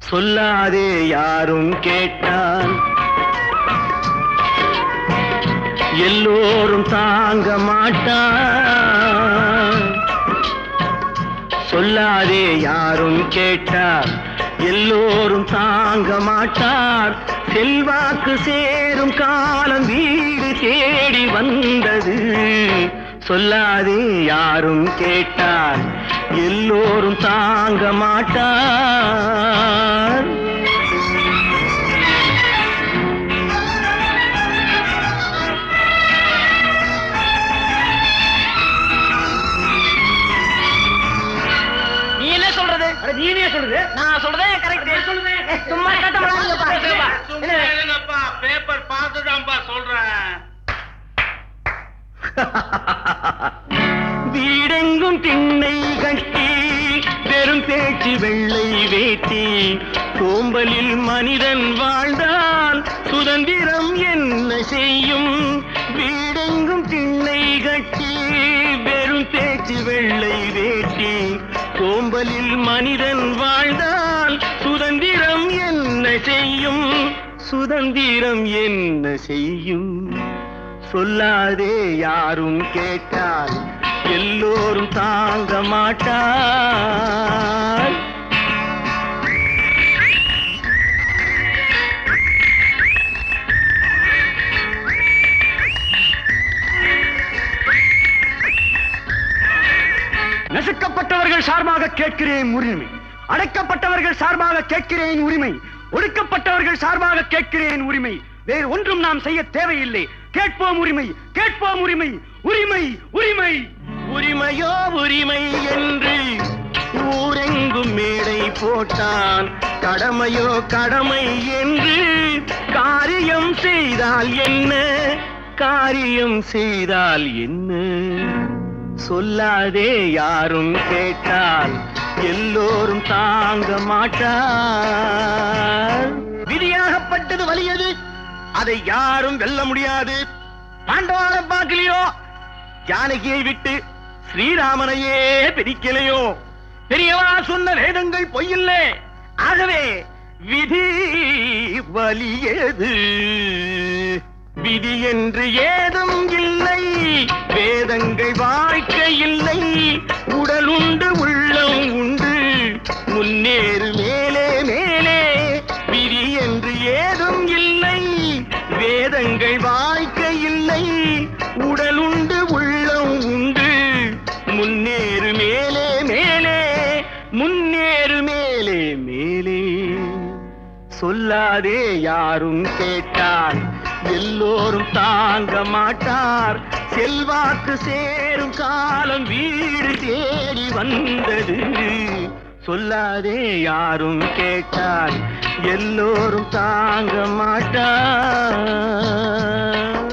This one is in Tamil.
சொல்லாதே யாரும் கேட்டால் எல்லோரும் தாங்க மாட்டார் சொல்லாதே யாரும் கேட்டார் எல்லோரும் தாங்க மாட்டார் செல்வாக்கு சேரும் காலம் வீடு தேடி வந்தது சொல்லாதே யாரும் கேட்டார் எல்லோரும் தாங்க மாட்டார் நீ என்ன சொல்றது நீனே சொல்லுது நான் சொல்றதே கரெக்ட் சும்மா சும்மா பேப்பர் பார்த்துதான்ப்பா சொல்றேன் வீடெங்கும் திண்ணை கட்டி பெரும் பேச்சு வெள்ளை வேட்டி சோம்பலில் மனிதன் வாழ்ந்தால் சுதந்திரம் என்ன செய்யும் வீடெங்கும் திண்ணை கட்டி வெறும் பேச்சு வெள்ளை வேட்டி சோம்பலில் மனிதன் வாழ்ந்தால் சுதந்திரம் என்ன செய்யும் சுதந்திரம் என்ன செய்யும் சொல்லாதே யாரும் கேட்டால் எல்லோரும் தாங்க மாட்டார் நசுக்கப்பட்டவர்கள் சார்பாக கேட்கிறேன் உரிமை அடைக்கப்பட்டவர்கள் சார்பாக கேட்கிறேன் உரிமை ஒடுக்கப்பட்டவர்கள் சார்பாக கேட்கிறேன் உரிமை வேறு ஒன்றும் நாம் செய்ய தேவையில்லை கேட்போம் உரிமை கேட்போம் உரிமை உரிமை உரிமை உரிமையோ உரிமை என்று ஊரெங்கும் மேடை போட்டான் கடமையோ கடமை என்று காரியம் செய்தால் என்ன காரியம் செய்தால் என்ன சொல்லாதே யாரும் கேட்டால் எல்லோரும் தாங்க மாட்டார் விதியாகப்பட்டது வலியது அதை யாரும் வெல்ல முடியாது பாண்டவான பார்க்கலையோ ஜானகியை விட்டு ஸ்ரீராமனையே பிரிக்கலையோ பெரியவா சொன்ன வேதங்கள் பொய்யில்லை ஆகவே விதி வலியது விதி என்று ஏதும் இல்லை வேதங்கள் வாழ்க்கை இல்லை உடல் உண்டு உள்ளம் உண்டு முன்னேறு மேலே மேலே விதி என்று ஏதும் இல்லை வேதங்கள் வாழ்க்கை இல்லை உடல் உண்டு உள்ளம் உண்டு முன்னேறு மேலே மேலே முன்னேறு மேலே மேலே சொல்லாதே யாரும் கேட்டால் எல்லோரும் தாங்க மாட்டார் செல்வாக்கு சேரும் காலம் வீடு தேடி வந்தது சொல்லாதே யாரும் கேட்டால் எல்லோரும் தாங்க மாட்டார்